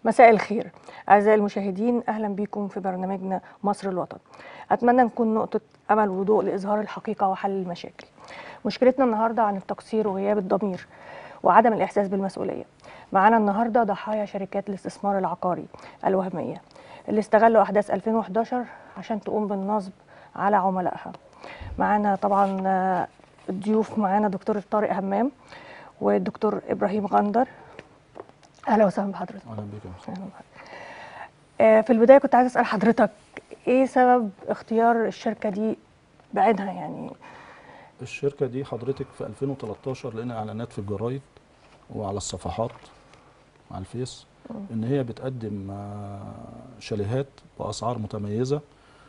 مساء الخير أعزائي المشاهدين أهلا بكم في برنامجنا مصر الوطن أتمنى نكون نقطة أمل وضوء لإظهار الحقيقة وحل المشاكل مشكلتنا النهاردة عن التقصير وغياب الضمير وعدم الإحساس بالمسؤولية معانا النهاردة ضحايا شركات الاستثمار العقاري الوهمية اللي استغلوا أحداث 2011 عشان تقوم بالنصب على عملائها معانا طبعا آه، الضيوف معانا دكتور طارق همام والدكتور إبراهيم غندر أهلا وسهلا بحضرتك اهلا بك يا مستر. أهلا بحضرتك. آه، في البداية كنت عايز أسأل حضرتك إيه سبب اختيار الشركة دي بعينها يعني الشركه دي حضرتك في 2013 لقينا اعلانات في الجرايد وعلى الصفحات على الفيس ان هي بتقدم آه، شاليهات باسعار متميزه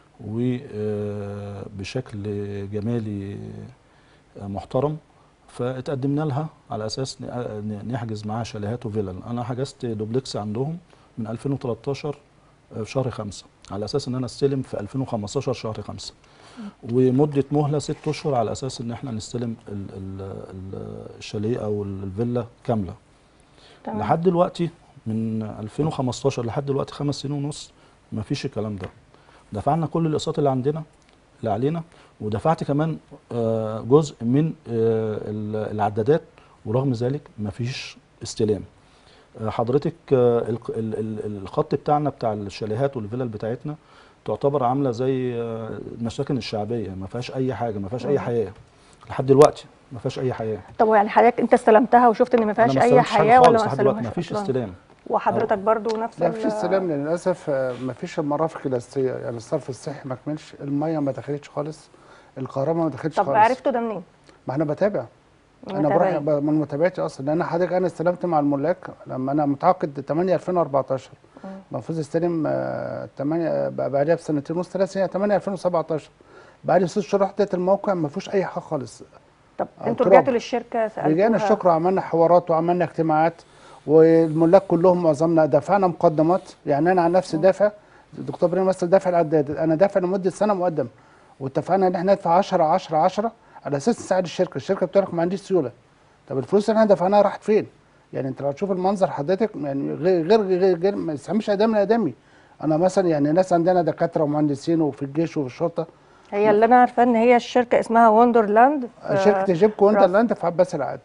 وبشكل جمالي آه، محترم فاتقدمنا لها على اساس ن- ن- نحجز معاها شاليهات وفلل انا حجزت دوبلكس عندهم من 2013 آه، في شهر خمسة على اساس ان انا استلم في 2015 شهر خمسة ومده مهله ست اشهر على اساس ان احنا نستلم ال- ال- ال- الشاليه او الفيلا كامله تمام. لحد دلوقتي من 2015 لحد دلوقتي خمس سنين ونص ما فيش الكلام ده دفعنا كل الاقساط اللي عندنا اللي علينا ودفعت كمان آه، جزء من آه، ال- العدادات ورغم ذلك ما فيش استلام آه، حضرتك آه، الق- ال- ال- الخط بتاعنا بتاع الشاليهات والفلل بتاعتنا تعتبر عامله زي آه، المساكن الشعبيه ما فيهاش اي حاجه ما فيهاش اي مم. حياه لحد دلوقتي ما فيهاش اي حياه طب يعني حضرتك أنت استلمتها وشفت إن ما أنا فيهاش ما أي استلمتش حاجة حياة ولا خالص ما لحد دلوقتي ما استلمهاش فيش أصلاً؟ استلام وحضرتك برضو نفس لا ال- مفيش استلام لان للاسف آه، مفيش المرافق الاساسيه يعني الصرف الصحي ما كملش الميه ما دخلتش خالص الكهرباء ما دخلتش طب خالص عرفتوا ده منين؟ ما انا بتابع انا متابعين. بروح ب- من متابعتي اصلا لان حضرتك انا استلمت مع الملاك لما انا متعاقد 8 2014 المفروض استلم آه، 8 بقى بعدها بسنتين ونص ثلاث سنين 8 2017 بعد ست شهور رحت لقيت الموقع ما فيهوش اي حاجه خالص طب آه، أنتوا تراب. رجعتوا للشركة سألتوها رجعنا الشكر وعملنا حوارات وعملنا اجتماعات والملاك كلهم معظمنا دفعنا مقدمات يعني انا عن نفسي دافع الدكتور ابراهيم مثلا دافع العداد انا دافع لمده سنه مقدم واتفقنا ان احنا ندفع 10 10 10 على اساس نساعد الشركه الشركه بتقول لك ما عنديش سيوله طب الفلوس اللي احنا دفعناها راحت فين يعني انت لو تشوف المنظر حضرتك يعني غير غير غير, غير ما يسميش ادم ادمي انا مثلا يعني ناس عندنا دكاتره ومهندسين وفي الجيش وفي الشرطه هي اللي أنا عارفاه إن هي الشركة اسمها وندرلاند في- شركه جيبكو وانت راس- اللي انت في عباس العقد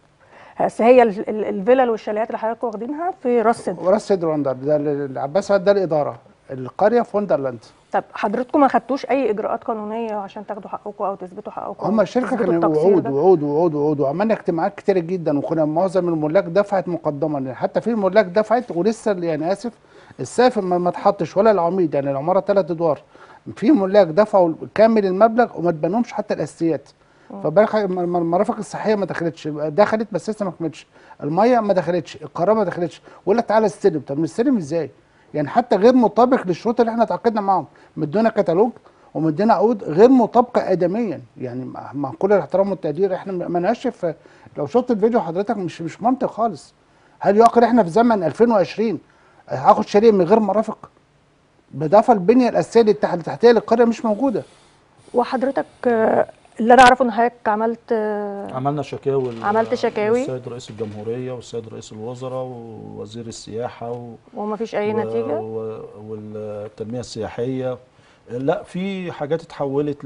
بس هي ال- ال- الفلل والشاليهات اللي حضرتك واخدينها في راس سدر وراس سيد وندر ده العباس العقد ده الاداره القريه في وندرلاند طب حضرتكم ما خدتوش أي إجراءات قانونية عشان تاخدوا حقكم أو تثبتوا حقكم هم أو الشركه تثبتوا كانوا التقصير وعود ده؟ وعود وعود وعود وعملنا اجتماعات كتير جدا وكنا معظم الملاك دفعت مقدما يعني حتى في ملاك دفعت ولسه اللي يعني اسف السقف ما ما اتحطش ولا العميد يعني العماره ثلاث ادوار في ملاك دفعوا كامل المبلغ وما اتبنوش حتى الاساسيات فبالك الم- الم- المرافق الصحيه ما دخلتش دخلت بس لسه ما كملتش الميه ما دخلتش الكهرباء ما دخلتش ولا تعالى استلم طب نستلم ازاي؟ يعني حتى غير مطابق للشروط اللي احنا اتعاقدنا معاهم مدونا كتالوج ومدينا عقود غير مطابقه ادميا يعني مع مع كل الاحترام والتقدير احنا ما لناش في لو شفت الفيديو حضرتك مش مش منطق خالص هل يعقل احنا في زمن 2020 هاخد شاليه من غير مرافق بالاضافه البنيه الاساسيه اللي تحت- التحتيه للقريه مش موجوده وحضرتك آه، اللي أنا أعرفه إن حضرتك عملت آه، عملنا شكاوي ل- عملت شكاوي؟ للسيد رئيس الجمهوريه والسيد رئيس الوزراء ووزير السياحه و... وما فيش أي و- نتيجة و... والتنميه السياحيه لا في حاجات اتحولت ل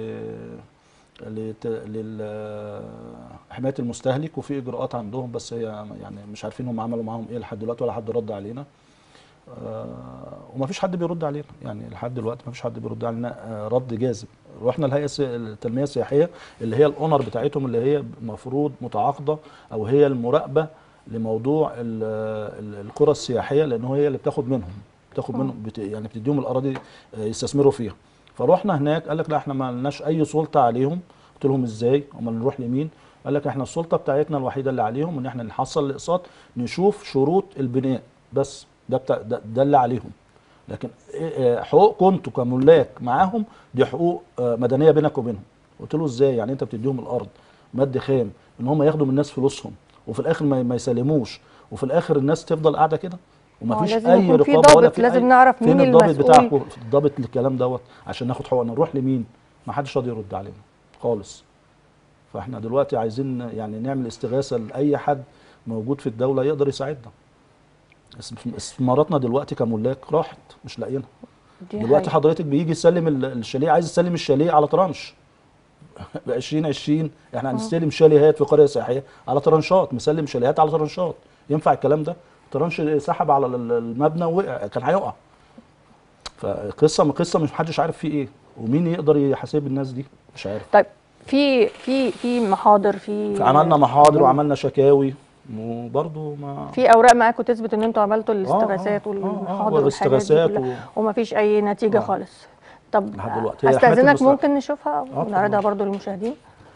لت... لل حمايه المستهلك وفي اجراءات عندهم بس هي يعني مش عارفين هم عملوا معاهم ايه لحد دلوقتي ولا حد رد علينا آه، ومفيش حد بيرد علينا يعني لحد دلوقتي مفيش حد بيرد علينا آه، رد جاذب رحنا الهيئه الس- التنميه السياحيه اللي هي الاونر بتاعتهم اللي هي المفروض متعاقده او هي المراقبه لموضوع ال- ال- القرى السياحيه لان هي اللي بتاخد منهم بتاخد منهم بت يعني بتديهم الاراضي آه، يستثمروا فيها فروحنا هناك قال لك لا احنا ما لناش اي سلطه عليهم قلت لهم ازاي امال نروح لمين قال لك احنا السلطه بتاعتنا الوحيده اللي عليهم ان احنا نحصل الاقساط نشوف شروط البناء بس ده بتاع ده, ده اللي عليهم لكن إيه- إيه حقوقكم انتوا كملاك معاهم دي حقوق آه، مدنيه بينك وبينهم قلت له ازاي يعني انت بتديهم الارض مد خام ان هم ياخدوا من الناس فلوسهم وفي الاخر ما ما يسلموش وفي الاخر الناس تفضل قاعده كده ما هو ومفيش لازم اي يكون في رقابه ولا ضابط، في لازم أي نعرف فين مين الضابط المسؤول. بتاعكم الضابط للكلام دوت عشان ناخد حقوقنا نروح لمين ما حدش راضي يرد علينا خالص فاحنا دلوقتي عايزين يعني نعمل استغاثه لاي حد موجود في الدوله يقدر يساعدنا اسم- استثماراتنا دلوقتي كملاك راحت مش لاقيينها دي دلوقتي حقيقة. حضرتك بيجي يسلم ال- الشاليه عايز يسلم الشاليه على ترانش ب 20 20 احنا هنستلم شاليهات في قريه سياحيه على ترانشات مسلم شاليهات على ترانشات ينفع الكلام ده ترانش سحب على ال- المبنى ووقع كان هيقع فقصه قصه مش محدش عارف فيه ايه ومين يقدر يحاسب الناس دي مش عارف طيب في في في محاضر في عملنا محاضر وعملنا شكاوي وبرضه ما في اوراق معاكم تثبت ان انتوا عملتوا آه، الاستغاثات آه، آه، والمحاضر والحاجات دي والاستغاثات كلها و- ومفيش اي نتيجه آه. خالص طب لحد دلوقتي. هي حماية استاذنك المستقبل. ممكن نشوفها طبعاً. ونعرضها برضو للمشاهدين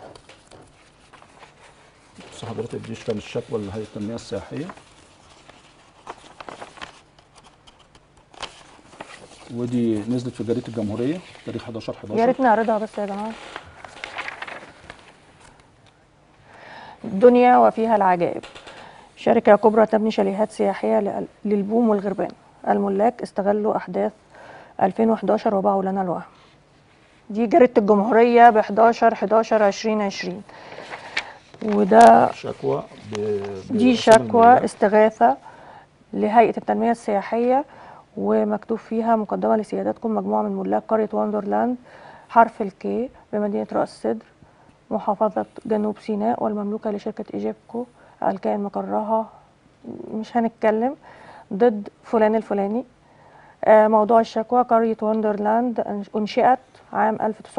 بص حضرتك دي كان الشكوى لهيئه التنميه السياحيه ودي نزلت في جريده الجمهوريه تاريخ 11 11 يا ريت نعرضها بس يا جماعه الدنيا وفيها العجائب شركة كبرى تبني شاليهات سياحية لل- للبوم والغربان الملاك استغلوا أحداث 2011 وباعوا لنا الوهم دي جريدة الجمهورية ب 11 11 2020 وده شكوى ب... دي بأسامي شكوى الملاك. استغاثة لهيئة التنمية السياحية ومكتوب فيها مقدمة لسيادتكم مجموعة من ملاك قرية وندرلاند حرف الكي بمدينة رأس سدر محافظة جنوب سيناء والمملوكة لشركة إيجيبكو الكائن مقرها مش هنتكلم ضد فلان الفلاني آه، موضوع الشكوى قرية وندرلاند أنش- أنشئت عام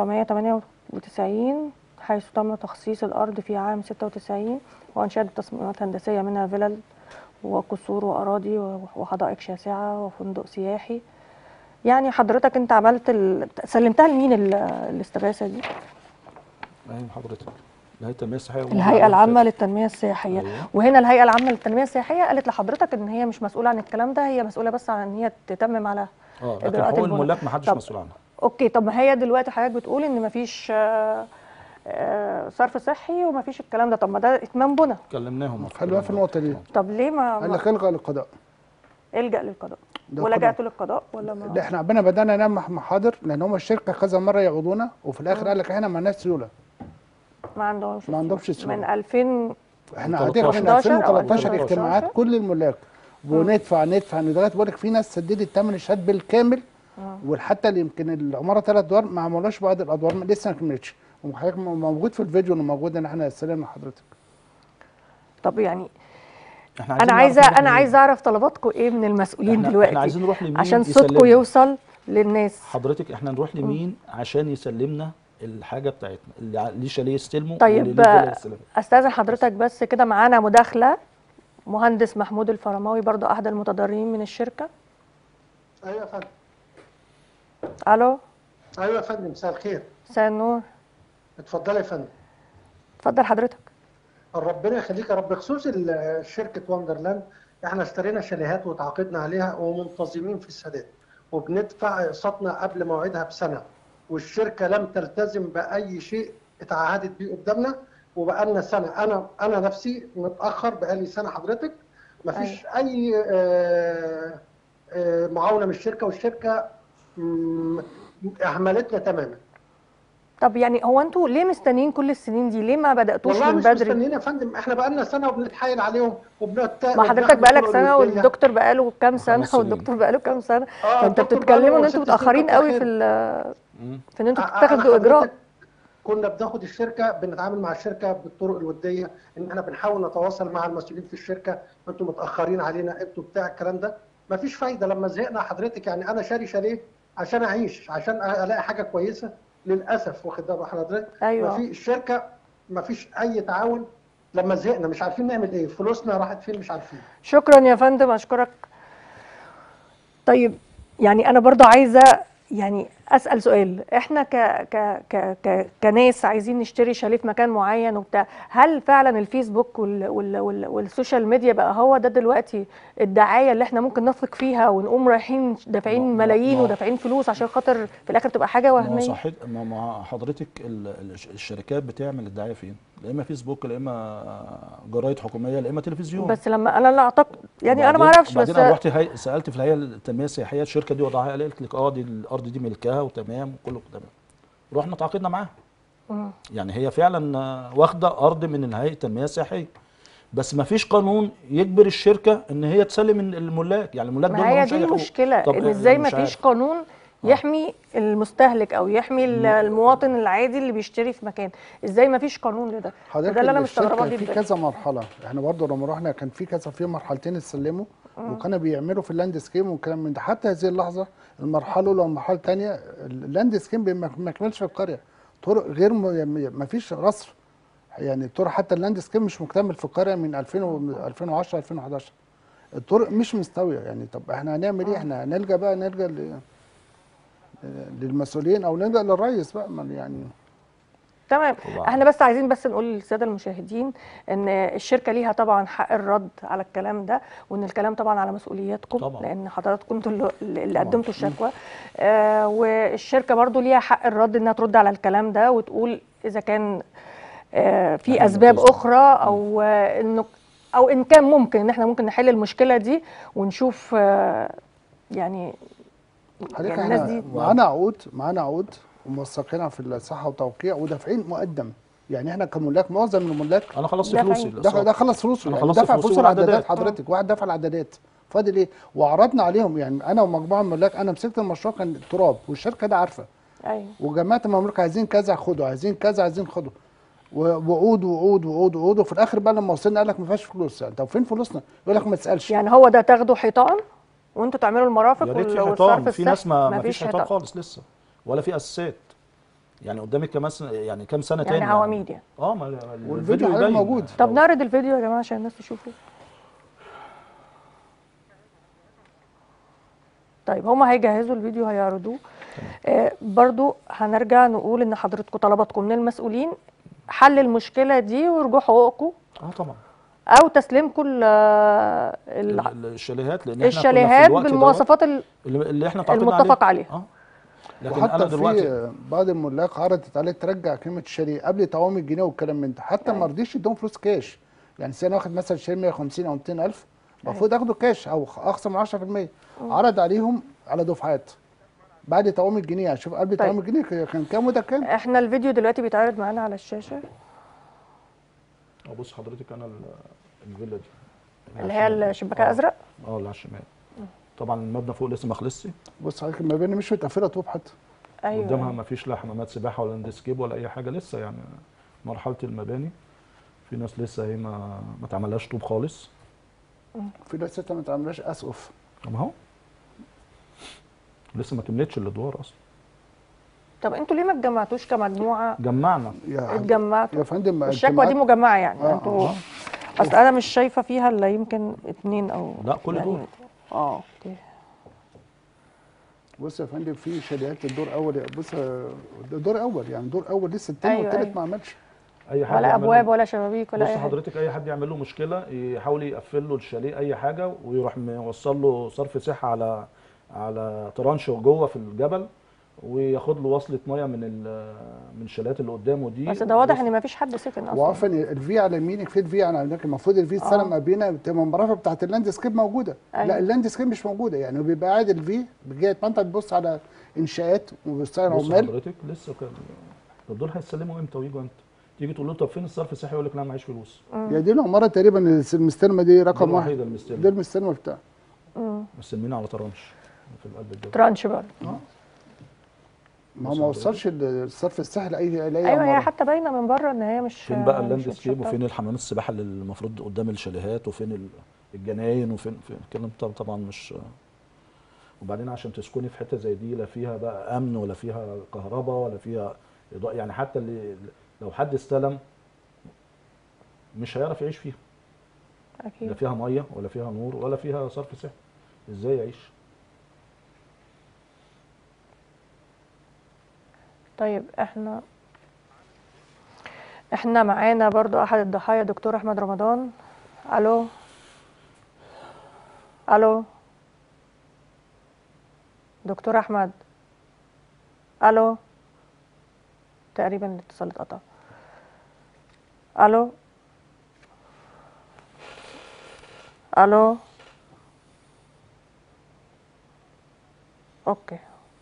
1998 حيث تم تخصيص الأرض في عام 96 وأنشأت تصميمات هندسية منها فيلل وقصور وأراضي و- وحدائق شاسعة وفندق سياحي يعني حضرتك أنت عملت ال... سلمتها لمين ال- الاستغاثة دي؟ ايوه حضرتك الهيئه التنميه السياحيه الهيئة العامة للتنمية السياحية أيوة. وهنا الهيئة العامة للتنمية السياحية قالت لحضرتك إن هي مش مسؤولة عن الكلام ده هي مسؤولة بس عن إن هي تتمم على اه لكن إجراءات حقوق البناء. الملاك ما حدش طب مسؤول عنها اوكي طب ما هي دلوقتي حضرتك بتقول ان مفيش آه، آه، صرف صحي ومفيش الكلام ده طب ما ده اتمام بنى كلمناهم خلوها في النقطه دي طب ليه ما, قال ما لك الغى للقضاء الجا للقضاء ده ولجأتوا للقضاء ولا ما ده احنا عبنا بدانا نعمل محاضر لان هم الشركه كذا مره يعوضونا وفي الاخر قال لك احنا ما عندناش سيوله ما عندهمش ما عندهمش سيوله من 2000 احنا من قاعدين من 13 أو 2013 2013. اجتماعات كل الملاك وندفع ندفع لغايه بقول لك في ناس سددت ثمن الشهاد بالكامل وحتى اللي يمكن العماره ثلاث ادوار ما عملوش بعض الادوار ما- لسه ما كملتش وحضرتك موجود في الفيديو اللي موجود ان احنا استلمنا حضرتك طب يعني احنا انا نعرف عايزه نروح انا لمين. عايزه اعرف طلباتكم ايه من المسؤولين احنا- دلوقتي احنا عايزين نروح لمين عشان صوتكم يسلمنا. يوصل للناس حضرتك احنا نروح لمين عشان يسلمنا الحاجه بتاعتنا اللي ع- ليه شاليه يستلمه طيب واللي ليه فيلا آه، يستلمها. استاذن حضرتك بس كده معانا مداخله مهندس محمود الفرماوي برضو احد المتضررين من الشركه ايوه يا فندم الو ايوه يا فندم مساء الخير مساء النور اتفضلي يا فندم اتفضل حضرتك ربنا يخليك يا رب بخصوص ال- شركه وندرلاند احنا اشترينا شاليهات وتعاقدنا عليها ومنتظمين في السداد وبندفع اقساطنا قبل موعدها بسنه والشركه لم تلتزم باي شيء اتعهدت بيه قدامنا وبقالنا سنه انا انا نفسي متاخر بقالي سنه حضرتك مفيش اي آه، آه، معاونه من الشركه والشركه مم، اهملتنا تماما طب يعني هو انتوا ليه مستنيين كل السنين دي ليه ما بداتوش والله من مش بدري مستنيين يا فندم احنا بقالنا سنه وبنتحايل عليهم وبنت ما حضرتك بقالك سنه والدكتور بقاله كام سنه خمس سنين. والدكتور بقاله كام سنه آه، فانت الدكتور بتتكلموا ان بقاله انتوا ست سنين متاخرين كتر قوي خيره. في ال- مم. في ان انتوا أ- أنا تاخدوا اجراء حضرتك كنا بناخد الشركه بنتعامل مع الشركه بالطرق الوديه ان احنا بنحاول نتواصل مع المسؤولين في الشركه انتوا متاخرين علينا انتوا بتاع الكلام ده مفيش فايده لما زهقنا حضرتك يعني انا شاري شاليه عشان اعيش عشان الاقي حاجه كويسه للاسف واخد بال حضرتك أيوة. ما في الشركه مفيش اي تعاون لما زهقنا مش عارفين نعمل ايه فلوسنا راحت فين مش عارفين شكرا يا فندم اشكرك طيب يعني انا برضو عايزه يعني اسال سؤال احنا ك ك ك ك كناس عايزين نشتري شاليه في مكان معين وبتاع هل فعلا الفيسبوك وال وال وال والسوشيال ميديا بقى هو ده دلوقتي الدعايه اللي احنا ممكن نثق فيها ونقوم رايحين ما- دافعين ما- ملايين ما- ودافعين فلوس عشان خاطر في الاخر تبقى حاجه ما هو وهميه صحيح ما مع حضرتك ال- ال- الشركات بتعمل الدعايه فين؟ لا اما فيسبوك لا اما جرايد حكوميه لا اما تلفزيون بس لما انا لا اعتقد يعني انا ما وبعدين- اعرفش بس وبعدين انا رحت هي... سالت في الهيئه التنميه السياحيه الشركه دي وضعها إيه؟ قالت لك اه دي الارض دي ملكها وتمام وكله تمام رحنا تعاقدنا معاها مم. يعني هي فعلا آه، واخده ارض من الهيئه التنميه السياحيه بس ما فيش قانون يجبر الشركه ان هي تسلم الملاك يعني الملاك دول ما هي مالهمش دي أي حقوق. المشكله طب ان ازاي مش ما فيش عارف. قانون يحمي المستهلك او يحمي ال- المواطن العادي اللي بيشتري في مكان ازاي ما فيش قانون لده حضرتك وده اللي انا الشركة مستغربه في جدا كذا مرحله احنا برضو لما رحنا كان في كذا في مرحلتين اتسلموا وكانوا بيعملوا في اللاند سكيم والكلام من ده حتى هذه اللحظه المرحله الاولى والمرحله الثانيه اللاند سكيم بي- ما كملش في القريه طرق غير م- ما فيش رصر يعني الطرق حتى اللاند سكيم مش مكتمل في القريه من 2000 و 2010 2011 الطرق مش مستويه يعني طب احنا هنعمل ايه احنا هنلجا بقى نلجا ل- للمسؤولين او نلجا للرئيس بقى ما يعني تمام طبعاً. احنا بس عايزين بس نقول للساده المشاهدين ان الشركه ليها طبعا حق الرد على الكلام ده وان الكلام طبعا على مسؤولياتكم طبعاً. لان حضراتكم انتوا اللي- اللي طبعاً. قدمتوا الشكوى آه والشركه برضو ليها حق الرد انها ترد على الكلام ده وتقول اذا كان آه في إحنا اسباب بنتصل. اخرى او آه انه او ان كان ممكن ان احنا ممكن نحل المشكله دي ونشوف آه يعني حضرتك يعني الناس احنا دي معانا عقود معانا عقود وموثقينها في الصحه وتوقيع ودافعين مقدم يعني احنا كملاك معظم الملاك انا خلصت ده فلوسي فعلا. ده للأسف. ده خلص فلوسه أنا يعني خلصت دفع فلوسه فلوس العدادات والعدادات. حضرتك واحد دفع العدادات فاضل ايه وعرضنا عليهم يعني انا ومجموعه من الملاك انا مسكت المشروع كان تراب والشركه ده عارفه ايوه وجماعه المملكه عايزين كذا خدوا عايزين كذا عايزين خدوا ووعود وعود وعود وعود وفي الاخر بقى لما وصلنا قال لك ما فيهاش فلوس يعني طب فين فلوسنا؟ يقول لك ما تسالش يعني هو ده تاخدوا حيطان وانتوا تعملوا المرافق يا ريت في وال- حيطان والصرف في ناس ما, ما مفيش فيش حيطان خالص لسه ولا في اساسات يعني قدامك كمان سنة يعني كام سنه يعني تاني عواميد يعني. اه ما والفيديو الفيديو حضرتك يبين. موجود. طب نعرض الفيديو يا جماعه عشان الناس تشوفه طيب هما هيجهزوا الفيديو هيعرضوه آه برضو هنرجع نقول ان حضرتكم طلباتكم من المسؤولين حل المشكله دي ورجوع حقوقكم اه طبعا او تسليمكم ال- ال- ال- ال- الشاليهات لان احنا كنا في الشاليهات الوقت دوت بالمواصفات ال- اللي اللي احنا تعاقدنا المتفق عليها. اه لكن انا وحتى دلوقتي في بعض الملاك عرضت عليه ترجع قيمه الشاليه قبل توامي الجنيه والكلام من ده حتى ما رضيش يدوم فلوس كاش يعني سنه واخد مثلا شاليه 150 او 200 الف المفروض اخده كاش او اخصم من 10% عرض عليهم على دفعات بعد توامي الجنيه يعني شوف قبل طيب. توامي الجنيه كان كام وده كام احنا الفيديو دلوقتي بيتعرض معانا على الشاشه اه بص حضرتك انا ال- الفيلا دي اللي هي الشباكه الازرق اه اللي على الشمال طبعا المبنى فوق لسه ما خلصش بص حضرتك المباني مش متقفله طوب حتى ايوه قدامها ما فيش لا حمامات سباحه ولا لاندسكيب ولا اي حاجه لسه يعني مرحله المباني في ناس لسه هي ما ما اتعملهاش طوب خالص في ناس لسه ما تعملهاش اسقف طب اهو لسه ما كملتش الادوار اصلا طب انتوا ليه ما اتجمعتوش كمجموعه جمعنا يا اتجمعتوا يا فندم الشكوى دي اجتماعات- مجمعه يعني آه، انتوا آه. اصل انا مش شايفه فيها الا يمكن اتنين او لا، كل دول. اه اوكي بص يا فندم في شاليهات الدور اول بص ده دور اول يعني دور اول لسه التاني أيوة، والتالت أيوة. ما عملش اي حد ولا يعمل له- ابواب ولا شبابيك ولا بص اي حاجه حضرتك اي حد يعمل له مشكله يحاول يقفل له الشاليه اي حاجه ويروح موصل له صرف صحه على على ترانش جوه في الجبل وياخد له وصله ميه من ال- من الشاليهات اللي قدامه دي بس ده واضح ان ما فيش حد سكن اصلا وعارفه ان الفي على يمينك في الفي على يمينك المفروض الفي السنه ما بينا بتبقى المرافق بتاعت اللاند سكيب موجوده أيوة. لا اللاند سكيب مش موجوده يعني بيبقى قاعد الفي جاي انت تبص على انشاءات وبص على بص عمال حضرتك لسه كان طب دول هيسلموا امتى ويجوا امتى؟ تيجي تقول له طب فين الصرف الصحي يقول لك لا معيش فلوس يا دي العماره تقريبا المستلمه دي رقم واحد الوحيده المستلمه دي المستلمه بتاع مستلمين على ترانش في القلب الجبل ترانش برضه ما هو ما وصلش الصرف الصحي لاي لاي ايوه هي عماره حتى باينه من بره ان هي مش فين بقى مش اللاند سكيب متشطبة. وفين الحمام السباحه اللي المفروض قدام الشاليهات وفين ال- الجناين وفين فين الكلام ده طبعا مش وبعدين عشان تسكني في حته زي دي لا فيها بقى امن ولا فيها كهرباء ولا فيها اضاءه يعني حتى اللي لو حد استلم مش هيعرف يعيش فيها لا اكيد فيها ميه ولا فيها نور ولا فيها صرف صحي ازاي يعيش طيب احنا احنا معانا برضو احد الضحايا دكتور احمد رمضان الو الو دكتور احمد الو تقريبا الاتصال اتقطع الو الو اوكي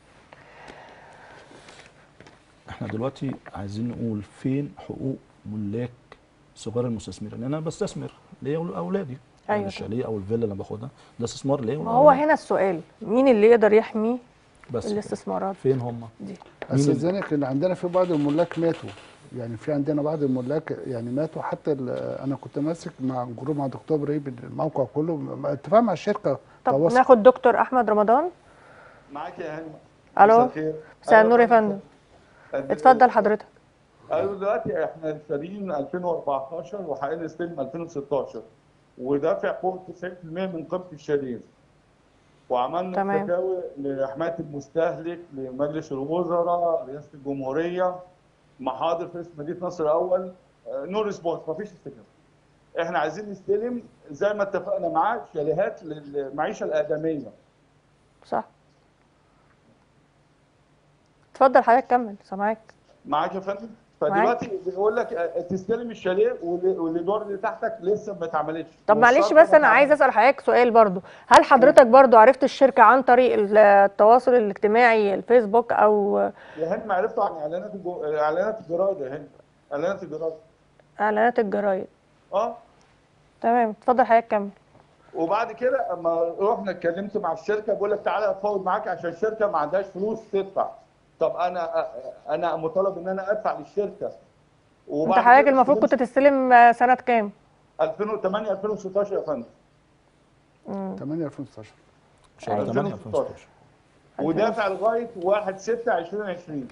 احنا دلوقتي عايزين نقول فين حقوق ملاك صغار المستثمرين انا بستثمر ليا ولاولادي يعني أيوة. الشاليه او الفيلا اللي أنا باخدها ده استثمار ليا ما هو ولأولادي. هنا السؤال مين اللي يقدر يحمي بس كده. الاستثمارات فين هم دي استاذنك ان عندنا في بعض الملاك ماتوا يعني في عندنا بعض الملاك يعني ماتوا حتى ال- انا كنت ماسك مع جروب مع دكتور ابراهيم الموقع كله م- اتفاق مع الشركه طب تواصل. ناخد دكتور احمد رمضان معاك يا هاني الو مساء الخير مساء النور يا فندم اتفضل حضرتك ايوه دلوقتي احنا شاريين 2014 وحققنا استلم 2016 ودافع فوق 90% من قيمه الشارين وعملنا تمام. شكاوي لحمايه المستهلك لمجلس الوزراء رئاسه الجمهوريه محاضر في اسم مدينه نصر الاول نو ريسبونس مفيش استجابه احنا عايزين نستلم زي ما اتفقنا معاه شاليهات للمعيشه الادميه صح اتفضل حضرتك كمل سامعاك معاك يا فندم فدلوقتي بيقول لك آه، تستلم الشاليه واللي- والادوار اللي تحتك لسه ما اتعملتش طب معلش والشرط بس ما انا عايز اتعملش. اسال حضرتك سؤال برضو هل حضرتك برضو عرفت الشركه عن طريق ال- التواصل الاجتماعي الفيسبوك او يا هند ما عرفتوا عن اعلانات الجو... اعلانات الجرايد يا هند اعلانات الجرايد اعلانات الجرايد اه تمام اتفضل حضرتك كمل وبعد كده اما رحنا اتكلمت مع الشركه بقول لك تعالى اتفاوض معاك عشان الشركه ما عندهاش فلوس تدفع طب انا انا مطالب ان انا ادفع للشركه انت وبعد حضرتك كده المفروض كنت استلمت تستلم آه، سنه كام 2008 2016 يا فندم 8 2016 شهر أيوة. 8 2016. 2016 ودافع لغايه 1 6 2020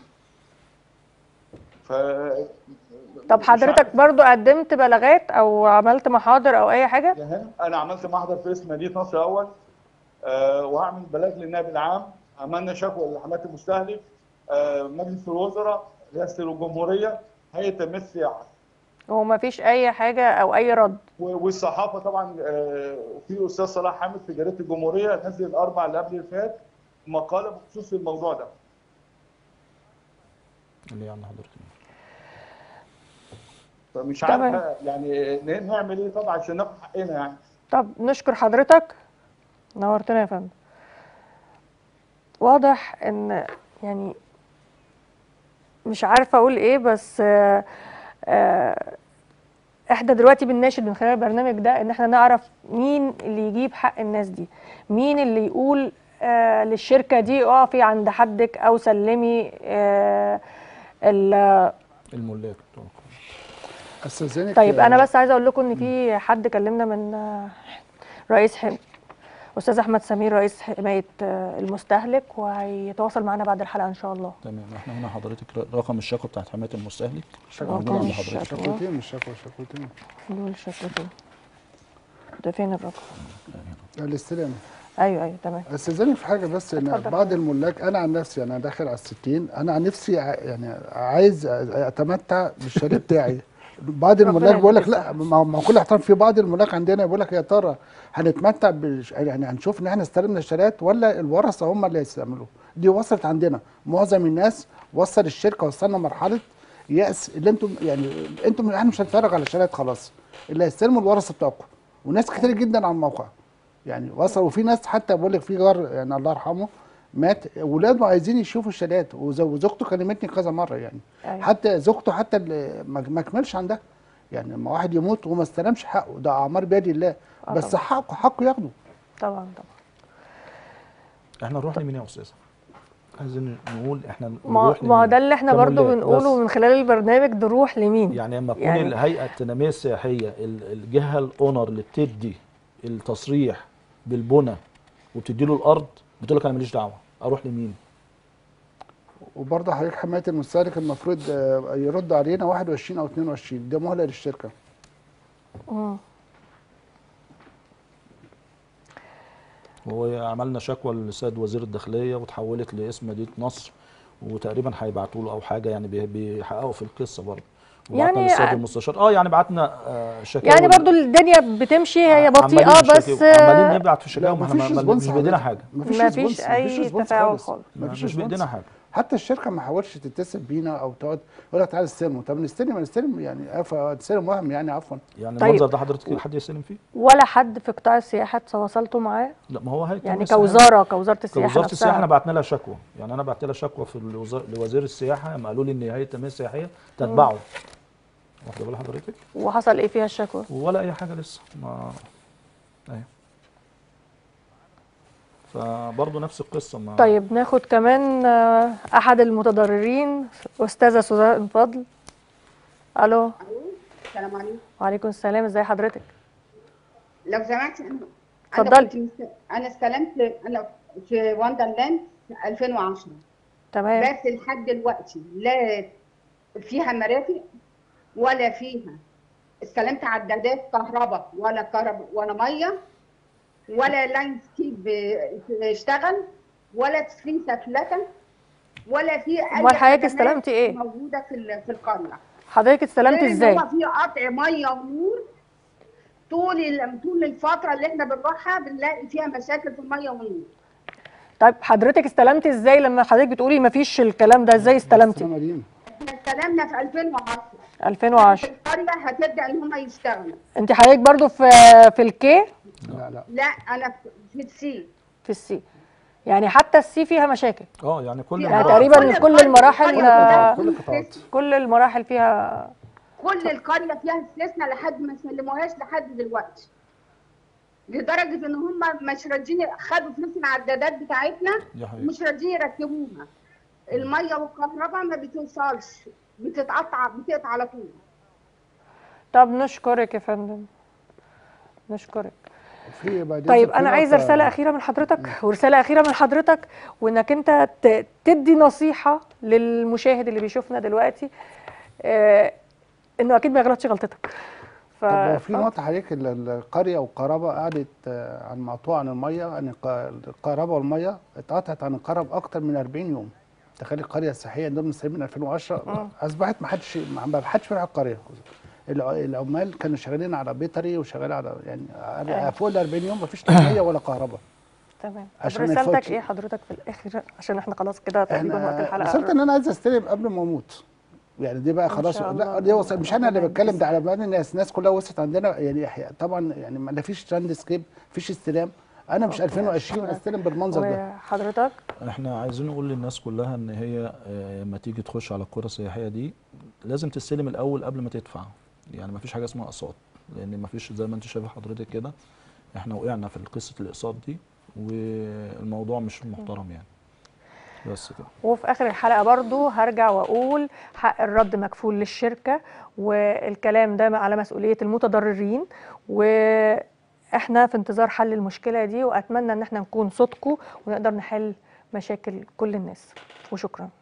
ف طب مش حضرتك عارف. برضو قدمت بلاغات او عملت محاضر او اي حاجه يا هند انا عملت محضر في اسم مدينه نصر الاول أه وهعمل بلاغ للنائب العام عملنا شكوى لحمايه المستهلك أه مجلس الوزراء رئاسه الجمهوريه هيئه تنميه السياحه هو ما فيش اي حاجه او اي رد و- والصحافه طبعا أه في استاذ صلاح حامد في جريده الجمهوريه نزل الاربع اللي قبل اللي فات مقاله بخصوص الموضوع ده اللي يعني حضرتك فمش تمام. عارف يعني ن- نعمل ايه طبعا عشان ناخد حقنا يعني طب نشكر حضرتك نورتنا يا فندم واضح ان يعني مش عارفه اقول ايه بس آه، آه، احنا دلوقتي بنناشد من خلال البرنامج ده ان احنا نعرف مين اللي يجيب حق الناس دي مين اللي يقول آه للشركه دي اقفي عند حدك او سلمي آه ال- الملاك بتوع استاذنك طيب آه، انا بس عايزه اقول لكم ان في حد كلمنا من آه، رئيس حم... استاذ احمد سمير رئيس حمايه آه، المستهلك وهيتواصل معنا بعد الحلقه ان شاء الله تمام احنا هنا حضرتك ر- رقم الشكوى بتاعت حمايه المستهلك شكوى موجود عند الشكوى. حضرتك شكوتين مش شكوى شكوتين دول شكوتين ده فين الرقم الاستلام ايوه ايوه تمام استاذنك في حاجه بس ان اتفضل بعض حضرتك. الملاك انا عن نفسي انا داخل على الستين انا عن نفسي ع- يعني عايز اتمتع بالشاليه بتاعي بعض ربنا الملاك بيقول لك يديك لا ما ما كل احترام في بعض الملاك عندنا بيقول لك يا ترى هنتمتع بالش... يعني هنشوف ان احنا استلمنا الشاليات ولا الورثه هم اللي هيستعملوه دي وصلت عندنا معظم الناس وصل الشركه وصلنا مرحله يأس اللي انتم يعني انتم احنا مش هنتفرج على الشاليات خلاص اللي هيستلموا الورثه بتوعكم وناس كتير جدا على الموقع يعني وصل وفي ناس حتى بقول لك في جار يعني الله يرحمه مات ولاده عايزين يشوفوا الشاليات وز- وزوجته كلمتني كذا مره يعني أيوة. حتى زوجته حتى اللي ما ما كملش عندها يعني لما واحد يموت وما استلمش حقه ده اعمار بيد الله آه بس طبعا. حقه حقه ياخده طبعا طبعا احنا نروح لمين يا استاذ عايزين نقول احنا ما نروح ما هو لمين؟ ده اللي احنا برضو كملاك بنقوله بس. من خلال البرنامج نروح لمين يعني لما تكون يعني- يعني الهيئه التنميه السياحيه ال- الجهه الاونر اللي بتدي التصريح بالبنى وبتدي له الارض بتقول لك انا ماليش دعوه اروح لمين؟ وبرضه حضرتك حمايه المستهلك المفروض آه، يرد علينا 21 او 22 ده مهله للشركه مم. وعملنا شكوى للسيد وزير الداخليه وتحولت لاسم مدينه نصر وتقريبا هيبعتوا له او حاجه يعني بي- بيحققوا في القصه برضه وبعتنا يعني- للسيد المستشار اه يعني بعتنا آه شكاوى يعني برضو الدنيا بتمشي هي عمالين بطيئه بس الشكاوى- عمالين نبعت في الشكاوى ما مفيش احنا ما- ريسبونس مش بايدينا حضرتك. حاجه مفيش مفيش ريسبونس، أي مفيش ريسبونس تفاعل خالص. خالص. مفيش مش بايدينا ريسبونس. حاجه حتى الشركه ما حاولتش تتصل بينا او تقعد يقول لك تعالى استلموا طب نستلم نستلم يعني عفوا تستلم وهم يعني عفوا يعني طيب. المنظر ده حضرتك حد يستلم فيه؟ ولا حد في قطاع السياحه تواصلتوا معاه لا ما هو هيئه يعني التنمية السياحية. كوزاره كوزاره السياحه كوزاره السياحه انا نفسها بعت لها شكوى يعني انا بعت لها شكوى في الوزا- لوزير السياحه لما قالوا لي ان هيئه التنميه السياحيه تتبعه واخده بال حضرتك وحصل ايه فيها الشكوى ولا اي حاجه لسه ما ايوه فبرضه نفس القصه ما طيب ناخد كمان آه، احد المتضررين استاذه سوزان فضل الو السلام عليكم وعليكم السلام ازي حضرتك لو سمحت انا اتفضلي. أنا كنت مست- انا استلمت انا في وندرلاند في 2010 تمام بس لحد دلوقتي لا فيها مرافق ولا فيها استلمت عدادات كهرباء ولا كهرباء ولا ميه ولا لاين سكيب اشتغل ولا تسليم سفلته ولا في اي أمال حضرتك خدمات استلمتي إيه؟ موجوده في ال- في القريه حضرتك استلمت غير إن ازاي هو في قطع ميه ونور طول ال- طول الفتره اللي احنا بنروحها بنلاقي فيها مشاكل في الميه والنور طيب حضرتك استلمت ازاي لما حضرتك بتقولي مفيش الكلام ده ازاي استلمتي السلامة دي. احنا استلمنا في 2010 2010 القريه هتبدا ان هم يشتغلوا انت حضرتك برضو في في الكي لا لا لا انا في السي في السي يعني حتى السي فيها مشاكل اه يعني كل يعني المراحل- تقريبا كل المراحل كل آه، القطاعات كل القطاعات كل المراحل فيها كل القريه فيها استثناء لحد ما سلموهاش لحد دلوقتي لدرجه ان هم مش راضيين خدوا فلوس العدادات بتاعتنا دي حقيقة. مش راضيين يركبوها الميه والكهرباء ما بتوصلش بتتقطع بتقطع على طول طب نشكرك يا فندم نشكرك في بعد طيب إذنك في انا عايزه نقطة- رساله اخيره من حضرتك ورساله اخيره من حضرتك وانك انت ت- تدي نصيحه للمشاهد اللي بيشوفنا دلوقتي آه انه اكيد ما يغلطش غلطتك ف... طب هو في ف- نقطة حضرتك ال- ال- القرية والكهرباء قعدت آه، عن مقطوعة عن المية يعني الق- الكهرباء والمية اتقطعت عن الكهرباء أكتر من 40 يوم تخيل القرية السياحية ضمن السنة من 2010 أصبحت ما حدش ما حدش بيروح القرية الع- العمال كانوا شغالين على بيطري وشغالين على يعني على فوق ال 40 يوم ما فيش لا مية ولا كهرباء تمام طب عشان ما رسالتك يفوتش. ايه حضرتك في الاخر عشان احنا خلاص كده تقريبا وقت احنا الحلقه وصلت قرب. ان انا عايز استلم قبل ما اموت يعني دي بقى إن خلاص شاء لا الله. دي وصل مش انا اللي ربنا بتكلم يجزيك. ده على بال الناس الناس كلها وصلت عندنا يعني إحياء- طبعا يعني ما فيش تراند سكيب فيش استلام انا مش أوكي، 2020 أشكرك. استلم بالمنظر ده وحضرتك احنا عايزين نقول للناس كلها ان هي آه، لما تيجي تخش على القرى السياحيه دي لازم تستلم الاول قبل ما تدفع يعني ما فيش حاجه اسمها اقساط لان ما فيش زي ما انت شايف حضرتك كده احنا وقعنا في قصه الاقساط دي والموضوع مش محترم يعني بس كده وفي اخر الحلقه برضو هرجع واقول حق الرد مكفول للشركه والكلام ده على مسؤوليه المتضررين واحنا في انتظار حل المشكله دي واتمنى ان احنا نكون صوتكم ونقدر نحل مشاكل كل الناس وشكرا